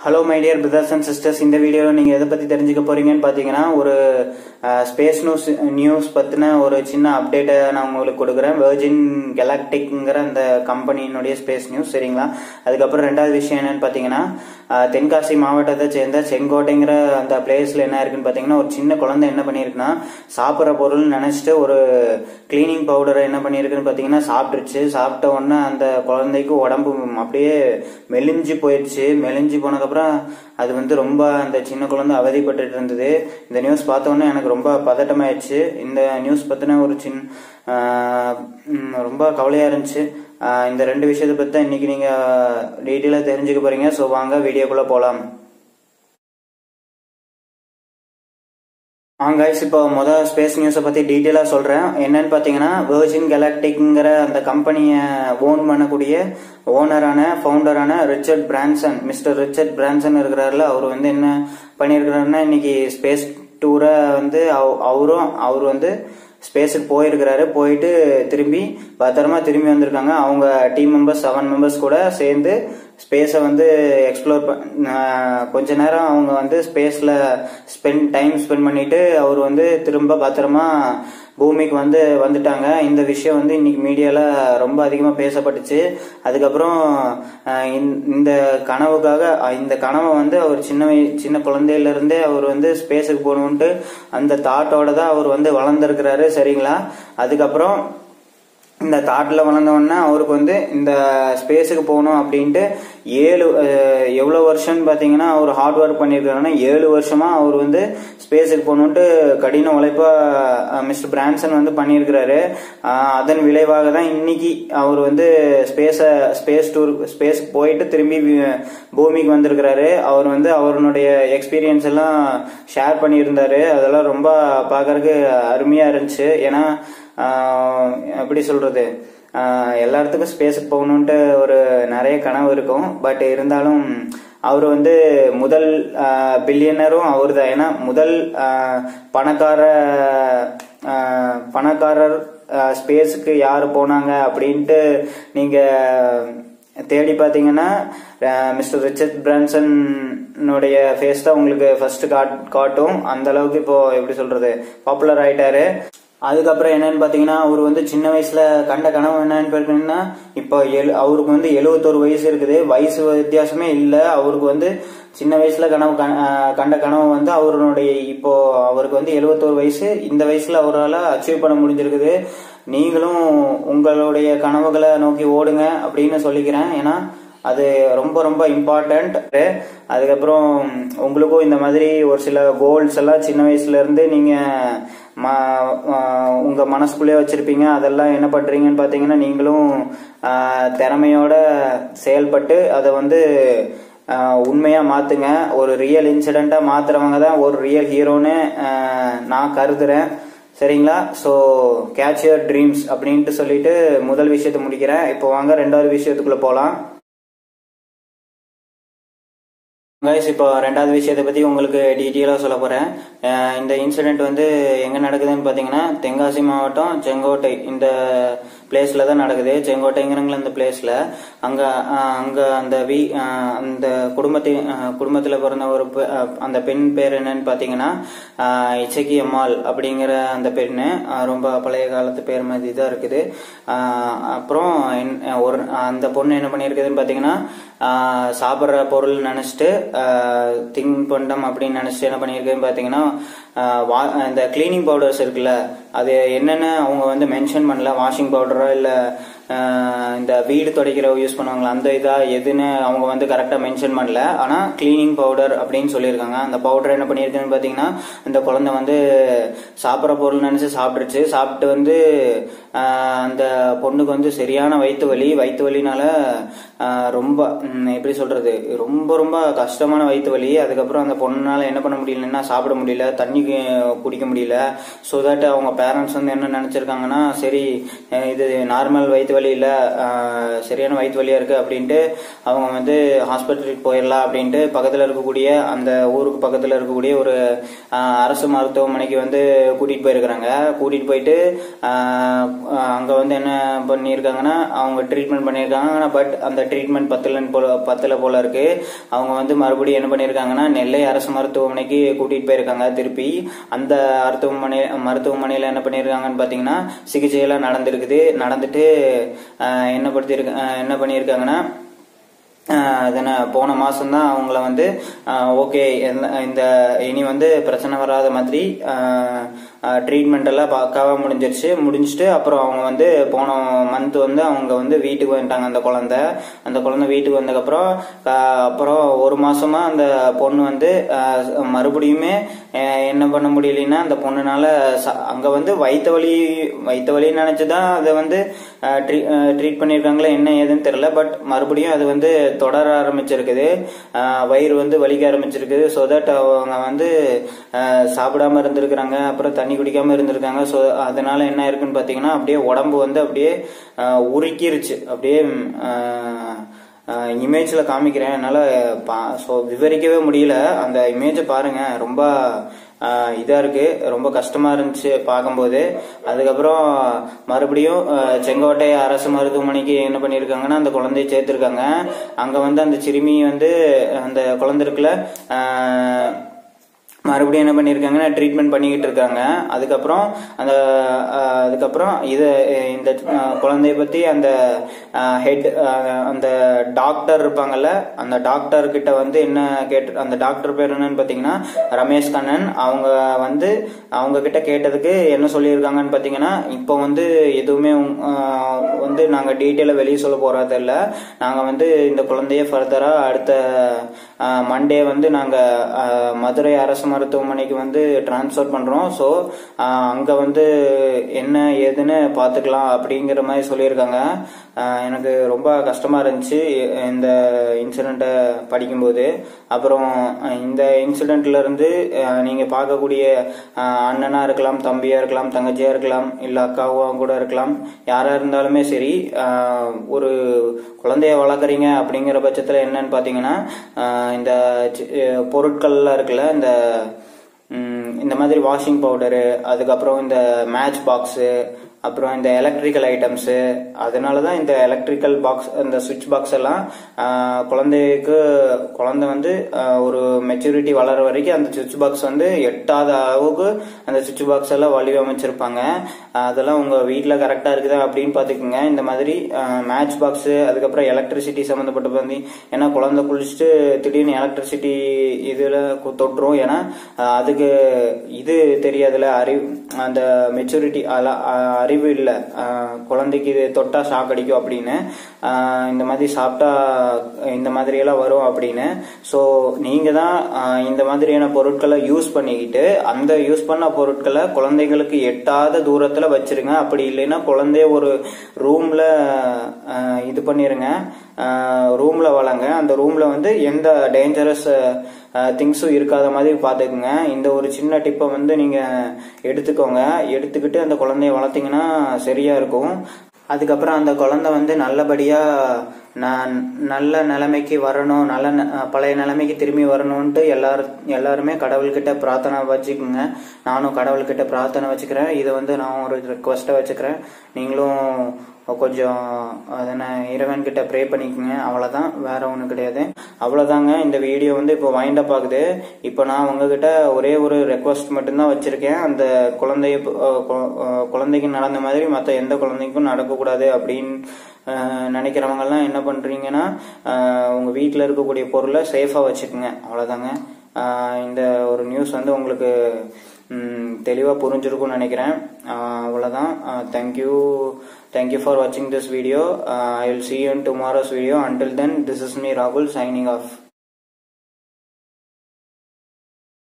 hello my dear brothers and sisters இந்த வீடியோவில் நீங்கள் எதை பற்றி தெரிஞ்சுக்க போறீங்கன்னு பார்த்தீங்கன்னா ஒரு ஸ்பேஸ் நியூஸ் நியூஸ் பற்றின ஒரு சின்ன அப்டேட்டை நான் உங்களுக்கு கொடுக்குறேன் வெர்ஜின் கெலாக்டிக்ங்கிற அந்த கம்பெனியினுடைய ஸ்பேஸ் நியூஸ் சரிங்களா அதுக்கப்புறம் ரெண்டாவது விஷயம் என்னன்னு பார்த்தீங்கன்னா அஹ், தென்காசி மாவட்டத்தை சேர்ந்த செங்கோட்டைங்கிற அந்த பிளேஸில் என்ன இருக்குன்னு பார்த்தீங்கன்னா ஒரு சின்ன குழந்தை என்ன பண்ணியிருக்குன்னா சாப்பிட்ற பொருள் நினச்சிட்டு ஒரு க்ளீனிங் பவுடரை என்ன பண்ணியிருக்குன்னு பார்த்தீங்கன்னா சாப்பிட்டுருச்சு சாப்பிட்ட உடனே அந்த குழந்தைக்கு உடம்பு அப்படியே மெலிஞ்சு போயிடுச்சு மெலிஞ்சு போனதுக்கப்புறம் அது வந்து ரொம்ப அந்த சின்ன குழந்தை அவதிப்பட்டுட்டு இருந்தது இந்த நியூஸ் பார்த்த உடனே எனக்கு ரொம்ப பதட்டமாயிடுச்சு இந்த நியூஸ் பற்றின ஒரு சின்ன ஆஹ், ம், ரொம்ப கவலையாக இருந்துச்சு ஆஹ், இந்த ரெண்டு விஷயத்தை பற்றி தான் இன்னைக்கு நீங்கள் டீட்டெயிலாக தெரிஞ்சுக்க போறீங்க ஸோ வாங்க வீடியோக்குள்ளே போகலாம் ஆ கைஸ் இப்போ மொதல் ஸ்பேஸ் நியூஸை பற்றி டீட்டெயிலாக சொல்கிறேன் என்னன்னு பார்த்தீங்கன்னா வெர்ஜின் கெலாக்டிக்ங்கிற அந்த கம்பெனியை ஓன் பண்ணக்கூடிய ஓனரான ஃபவுண்டரான Richard Branson mister Richard Branson இருக்கிறாருல அவர் வந்து என்ன பண்ணியிருக்கிறாருன்னா இன்னைக்கு ஸ்பேஸ் டூரை வந்து அவ- அவரும் அவர் வந்து ஸ்பேஸுக்கு போயிருக்கிறாரு போயிட்டு திரும்பி பத்திரமா திரும்பி வந்திருக்காங்க அவங்க டீம் மெம்பர்ஸ் செவன் மெம்பர்ஸ் கூட சேர்ந்து ஸ்பேஸை வந்து எக்ஸ்ப்ளோர் கொஞ்ச நேரம் அவங்க வந்து ஸ்பேஸில் ஸ்பெண்ட் டைம் ஸ்பெண்ட் பண்ணிட்டு அவர் வந்து திரும்ப பத்திரமா பூமிக்கு வந்து வந்துட்டாங்க இந்த விஷயம் வந்து இன்னைக்கு மீடியால ரொம்ப அதிகமாக பேசப்பட்டுச்சு அதுக்கப்புறம் அஹ், இந்த- இந்த கனவுக்காக அஹ், இந்த கனவை வந்து அவர் சின்ன வய சின்ன குழந்தையில இருந்தே அவர் வந்து ஸ்பேஸுக்கு போகணுன்ட்டு அந்த தாட்டோட தான் அவர் வந்து வளர்ந்துருக்கிறாரு சரிங்களா அதுக்கப்புறம் இந்த தாட்டில் வளர்ந்தவொடனே அவருக்கு வந்து இந்த ஸ்பேஸுக்கு போகணும் அப்படின்ட்டு ஏழு அஹ், எவ்வளோ வருஷம்னு பார்த்தீங்கன்னா அவர் ஹார்ட் ஒர்க் பண்ணியிருக்காருன்னா ஏழு வருஷமா அவர் வந்து ஸ்பேஸுக்கு போகணுன்ட்டு கடின உழைப்பா அஹ், மிஸ்டர் பிரான்சன் வந்து பண்ணியிருக்கிறாரு அஹ், அதன் விளைவாக தான் இன்னைக்கு அவர் வந்து ஸ்பேஸை ஸ்பேஸ் டூர் ஸ்பேஸ்க்கு போயிட்டு திரும்பி வி- பூமிக்கு வந்திருக்கிறாரு அவர் வந்து அவருடைய எக்ஸ்பீரியன்ஸ் எல்லாம் ஷேர் பண்ணியிருந்தாரு அதெல்லாம் ரொம்ப பார்க்கறதுக்கு அருமையா இருந்துச்சு ஏன்னா ஆஹ் எப்படி சொல்றது ஆஹ் எல்லா இடத்துக்கும் ஸ்பேஸுக்கு போகணுன்ட்டு ஒரு நிறைய கனவு இருக்கும் பட் இருந்தாலும் அவர் வந்து முதல் பில்லியனரும் அவர் தான் ஏன்னா முதல் ஆஹ் பணக்கார ஆஹ் பணக்காரர் ஸ்பேஸுக்கு யார் போனாங்க அப்படின்ட்டு நீங்க தேடி பார்த்தீங்கன்னா மிஸ்டர் ரிச்சர்ட் பிரான்சனுடைய ஃபேஸ் தான் உங்களுக்கு ஃபர்ஸ்ட் காட் காட்டும் அந்த அளவுக்கு இப்போ எப்படி சொல்றது பாப்புலர் ஆயிட்டாரு அதுக்கப்புறம் என்னன்னு பாத்தீங்கன்னா அவர் வந்து சின்ன வயசுல கண்ட கனவு என்னன்னு பார்த்தீங்கன்னா இப்போ எழு அவருக்கு வந்து எழுபத்தோரு வயசு இருக்குது வயசு வித்தியாசமே இல்லை அவருக்கு வந்து சின்ன வயசுல கனவு கண்- ஆஹ் கண்ட கனவு வந்து அவருடைய இப்போ அவருக்கு வந்து எழுபத்தோரு வயசு இந்த வயசுல அவரால் அச்சீவ் பண்ண முடிஞ்சிருக்குது நீங்களும் உங்களுடைய கனவுகளை நோக்கி ஓடுங்க அப்படின்னு சொல்லிக்கிறேன் ஏன்னா அது ரொம்ப ரொம்ப இம்பார்ட்டண்ட் அதுக்கப்புறம் உங்களுக்கும் இந்த மாதிரி ஒரு சில கோல்ஸ் எல்லாம் சின்ன வயசுல இருந்து நீங்க ம- ஆஹ் உங்க மனசுக்குள்ளே வச்சிருப்பீங்க அதெல்லாம் என்ன பண்றீங்கன்னு பாத்தீங்கன்னா நீங்களும் ஆஹ் திறமையோட செயல்பட்டு அதை வந்து ஆஹ் உண்மையா மாத்துங்க ஒரு ரியல் இன்சிடென்ட்டா மாத்துறவங்க தான் ஒரு ரியல் ஹீரோன்னு ஆஹ் நான் கருதுறேன் சரிங்களா ஸோ கேட்ச் யுவர் ட்ரீம்ஸ் அப்படின்ட்டு சொல்லிட்டு முதல் விஷயத்தை முடிக்கிறேன் இப்போ வாங்க ரெண்டாவது விஷயத்துக்குள்ள போகலாம் கைஸ் இப்போ ரெண்டாவது விஷயத்தை பற்றி உங்களுக்கு டீட்டெயிலாக சொல்ல போகிறேன் இந்த இன்சிடெண்ட் வந்து எங்கே நடக்குதுன்னு பார்த்தீங்கன்னா தென்காசி மாவட்டம் செங்கோட்டை இந்த பிளேஸில் தான் நடக்குது செங்கோட்டைங்கிறங்கள இந்த பிளேஸில் அங்கே அங்கே அந்த வீ அஹ், அந்த குடும்பத்தின் குடும்பத்தில் பிறந்த ஒரு பெ- அஹ், அந்த பெண் பேர் என்னன்னு பார்த்தீங்கன்னா அஹ், இசக்கி அம்மாள் அப்படிங்கிற அந்த பெண்ணு அஹ், ரொம்ப பழைய காலத்து பேர் மாதிரி தான் இருக்குது அஹ், அப்புறம் என்- ஒரு அந்த பொண்ணு என்ன பண்ணியிருக்குதுன்னு பார்த்தீங்கன்னா ஆஹ் சாப்பிட்ற பொருள் நினச்சிட்டு திங் பண்டம் அப்படின்னு நினச்சிட்டு என்ன பண்ணியிருக்குன்னு பார்த்தீங்கன்னா ஆஹ் வா- இந்த க்ளீனிங் பவுடர்ஸ் இருக்குல்ல அது என்னென்ன அவங்க வந்து மென்ஷன் பண்ணல வாஷிங் பவுடரோ இல்லை இந்த வீடு துடைக்கிற யூஸ் பண்ணுவாங்களா அந்த இதா எதுன்னு அவங்க வந்து கரெக்டாக மென்ஷன் பண்ணல ஆனால் க்ளீனிங் பவுடர் அப்படின்னு சொல்லியிருக்காங்க அந்த பவுடர் என்ன பண்ணியிருக்குன்னு பார்த்தீங்கன்னா அந்த குழந்தை வந்து சாப்பிட்ற பொருள் நினச்சி சாப்பிட்டுருச்சு சாப்பிட்டு வந்து ஆஹ் அந்த பொண்ணுக்கு வந்து சரியான வயிற்று வலி வயிற்று வலினால ஆஹ் ரொம்ப ம், எப்படி சொல்றது ரொம்ப ரொம்ப கஷ்டமான வயிற்று வலி அதுக்கப்புறம் அந்த பொண்ணுனால என்ன பண்ண முடியலன்னா சாப்பிட முடியல தண்ணி கு- குடிக்க முடியல ஸோ தட் அவங்க பேரண்ட்ஸ் வந்து என்ன நினைச்சிருக்காங்கன்னா சரி அஹ் இது நார்மல் வயிற்று வயிற்று வலி இல்லை சரியான வயிற்று வலியா இருக்கு அப்படின்ட்டு அவங்க வந்து ஹாஸ்பிட்டலுக்கு போயிடலாம் அப்படின்ட்டு பக்கத்தில் இருக்கக்கூடிய அந்த ஊருக்கு பக்கத்தில் இருக்கக்கூடிய ஒரு ஆஹ், அரசு மருத்துவமனைக்கு வந்து கூட்டிட்டு போயிருக்கிறாங்க கூட்டிட்டு போயிட்டு ஆஹ், அங்க வந்து என்ன பண்ணியிருக்காங்கன்னா அவங்க ட்ரீட்மெண்ட் பண்ணியிருக்காங்க பட் அந்த ட்ரீட்மெண்ட் பத்துல போல பத்துல போல இருக்கு அவங்க வந்து மறுபடியும் என்ன பண்ணியிருக்காங்கன்னா நெல்லை அரசு மருத்துவமனைக்கு கூட்டிட்டு போயிருக்காங்க திருப்பி அந்த மருத்துவமனை மருத்துவமனையில என்ன பண்ணியிருக்காங்கன்னு பாத்தீங்கன்னா சிகிச்சை எல்லாம் நடந்திருக்குது நடந்துட்டு ஆஹ், என்ன படுத்திருக்க ஆஹ், என்ன பண்ணியிருக்காங்கன்னா ஆஹ் அதன போன மாசம்தான் அவங்கள வந்து ஓகே இந்த இனி வந்து பிரச்சனை வராத மாதிரி ட்ரீட்மெண்ட் எல்லாம் பக்காவா முடிஞ்சிருச்சு முடிஞ்சிட்டு அப்புறம் அவங்க வந்து போன மந்த் வந்து அவங்க வந்து வீட்டுக்கு வந்துட்டாங்க அந்த குழந்தை அந்த குழந்தை வீட்டுக்கு வந்ததுக்கப்புறம் ஆஹ் அப்புறம் ஒரு மாசமா அந்த பொண்ணு வந்து ஆஹ் மறுபடியுமே ஆஹ் என்ன பண்ண முடியலன்னா அந்த பொண்ணுனால ச- அங்க வந்து வயிற்று வலி வயிற்று வலி நினைச்சுதான் அதை வந்து ட்ரீட் பண்ணியிருக்காங்களா என்ன ஏதுன்னு தெரியல பட் மறுபடியும் அது வந்து தொடர ஆரம்பிச்சிருக்குது ஆஹ் வயிறு வந்து வலிக்க ஆரம்பிச்சிருக்குது ஸோ தட் அவங்க வந்து ஆஹ் சாப்பிடாம இருந்திருக்கிறாங்க அப்புறம் தண்ணி குடிக்காம இருந்திருக்காங்க ஸோ அதனால என்ன இருக்குன்னு பார்த்தீங்கன்னா அப்படியே உடம்பு வந்து அப்படியே ஆஹ் உருக்கிருச்சு அப்படியே இமேஜில் காமிக்கிறேன் என்னால் பா ஸோ விவரிக்கவே முடியல அந்த இமேஜை பாருங்க ரொம்ப ஆஹ் இதா இருக்கு ரொம்ப கஷ்டமா இருந்துச்சு பார்க்கும்போது அதுக்கப்புறம் மறுபடியும் ஆஹ் செங்கோட்டை அரசு மருத்துவமனைக்கு என்ன பண்ணியிருக்காங்கன்னா அந்த குழந்தைய சேர்த்திருக்காங்க அங்க வந்து அந்த சிறுமி வந்து அந்த குழந்தை இருக்குல்ல ஆஹ் மறுபடியும் என்ன பண்ணியிருக்காங்கன்னா ட்ரீட்மெண்ட் பண்ணிக்கிட்டு இருக்காங்க அதுக்கப்புறம் அந்த அஹ், அதுக்கப்புறம் இது அஹ், இந்த அஹ், குழந்தைய பத்தி அந்த ஹெட் அந்த டாக்டர் இருப்பாங்கல்ல அந்த டாக்டர் கிட்ட வந்து என்ன கேட்டு அந்த டாக்டர் பேர் என்னன்னு பாத்தீங்கன்னா ரமேஷ் கண்ணன் அவங்க வந்து அவங்க கிட்ட கேட்டதுக்கு என்ன சொல்லியிருக்காங்கன்னு பாத்தீங்கன்னா இப்போ வந்து எதுவுமே உம், அஹ், வந்து நாங்க டீட்டெயில வெளியே சொல்ல போறது இல்ல நாங்க வந்து இந்த குழந்தைய ஃபர்தரா அடுத்த மண்டே வந்து நாங்க அஹ், மதுரை அரசு மருத்துவமனைக்கு வந்து டிரான்ஸ்ஃபர் பண்றோம் ஸோ அங்க வந்து என்ன ஏதுன்னு பாத்துக்கலாம் அப்படிங்கிற மாதிரி சொல்லியிருக்காங்க அஹ், எனக்கு ரொம்ப கஷ்டமா இருந்துச்சு இந்த இன்சிடென்ட்டை படிக்கும்போது அப்புறம் அஹ், இந்த இன்சிடென்ட்ல இருந்து அஹ், நீங்க பார்க்கக்கூடிய அஹ், அண்ணனா இருக்கலாம் தம்பியா இருக்கலாம் தங்கச்சியா இருக்கலாம் இல்ல அக்காவா கூட இருக்கலாம் யாரா இருந்தாலுமே சரி அஹ், ஒரு குழந்தைய வளர்க்குறீங்க அப்படிங்கிற பட்சத்துல என்னன்னு பாத்தீங்கன்னா அஹ், இந்த சி- அஹ், பொருட்கள்லாம் இருக்குல்ல இந்த ம், இந்த மாதிரி வாஷிங் பவுடரு அதுக்கப்புறம் இந்த மேட்ச் பாக்ஸு அப்புறம் இந்த எலக்ட்ரிக்கல் ஐட்டம்ஸு அதனால தான் இந்த எலக்ட்ரிக்கல் பாக்ஸ் இந்த சுவிட்ச் பாக்ஸ் எல்லாம் ஆஹ், குழந்தைக்கு குழந்தை வந்து ஆஹ், ஒரு மெச்சூரிட்டி வளர வரைக்கும் அந்த சுவிட்ச் பாக்ஸ் வந்து எட்டாத அளவுக்கு அந்த சுவிட்ச் பாக்ஸ் எல்லாம் வடிவமைச்சிருப்பாங்க ஆஹ், அதெல்லாம் உங்க வீட்டில் கரெக்டாக இருக்குதா அப்படின்னு பார்த்துக்குங்க இந்த மாதிரி மேட்ச் பாக்ஸு அதுக்கப்புறம் எலக்ட்ரிசிட்டி சம்மந்தப்பட்ட வந்து ஏன்னா குழந்தை குளிச்சுட்டு திடீர்னு எலக்ட்ரிசிட்டி இதில் தொட்டுரும் ஏன்னா ஆஹ், அதுக்கு இது தெரியாதுல அறிவு அந்த மெச்சூரிட்டி அறிவு இல்லை குழந்தைக்கு இது தொட்டா ஷாக் அடிக்கும் அப்படின்னு ஆஹ், இந்த மாதிரி சாப்பிட்டா இந்த மாதிரி எல்லாம் வரும் அப்படின்னு ஸோ நீங்க தான் ஆஹ், இந்த மாதிரியான பொருட்களை யூஸ் பண்ணிக்கிட்டு அந்த யூஸ் பண்ண பொருட்களை குழந்தைகளுக்கு எட்டாத தூரத்துல வச்சிருங்க அப்படி இல்லைன்னா குழந்தைய ஒரு ரூம்ல இது பண்ணிருங்க ரூம்ல வளங்க அந்த ரூம்ல வந்து எந்த டேஞ்சரஸ் திங்ஸும் இருக்காத மாதிரி பார்த்துக்குங்க இந்த ஒரு சின்ன டிப்பை வந்து நீங்க எடுத்துக்கோங்க எடுத்துக்கிட்டு அந்த குழந்தைய வளர்த்தீங்கன்னா சரியா இருக்கும் அதுக்கப்புறம் அந்த குழந்தை வந்து நல்லபடியா நான் நல்ல நிலைமைக்கு வரணும் நல்ல ந- பழைய நிலைமைக்கு திரும்பி வரணும்ன்ட்டு எல்லாரும் எல்லாருமே கடவுள்கிட்ட பிரார்த்தனை வச்சுக்கோங்க நானும் கடவுள்கிட்ட பிரார்த்தனை வச்சுக்கிறேன் இதை வந்து நான் ஒரு ரெக்வஸ்ட்டை வச்சுக்கிறேன் நீங்களும் கொஞ்சம் அதனை இறைவன் கிட்ட ப்ரே பண்ணிக்கோங்க அவ்வளவுதான் வேற ஒன்றும் கிடையாது அவ்வளவுதாங்க இந்த வீடியோ வந்து இப்போ வைண்ட் அப் ஆகுது இப்போ நான் உங்ககிட்ட ஒரே ஒரு ரெக்வஸ்ட் மட்டும்தான் வச்சிருக்கேன் அந்த குழந்தைய அஹ், கு- அஹ், குழந்தைக்கு நடந்த மாதிரி மற்ற எந்த குழந்தைக்கும் நடக்கக்கூடாது அப்படின்னு அஹ், நினைக்கிறவங்கெல்லாம் என்ன பண்றீங்கன்னா அஹ், உங்க வீட்டில் இருக்கக்கூடிய பொருளை சேஃபா வச்சுக்கோங்க அவ்வளவுதாங்க அஹ், இந்த ஒரு நியூஸ் வந்து உங்களுக்கு தெளிவாக புரிஞ்சிருக்கும்னு நினைக்கிறேன் அஹ், அவ்வளவுதான் தேங்க்யூ தேங்க்யூ ஃபார் வாட்சிங் this video I will see you in tomorrow's video until then this is me rahul signing off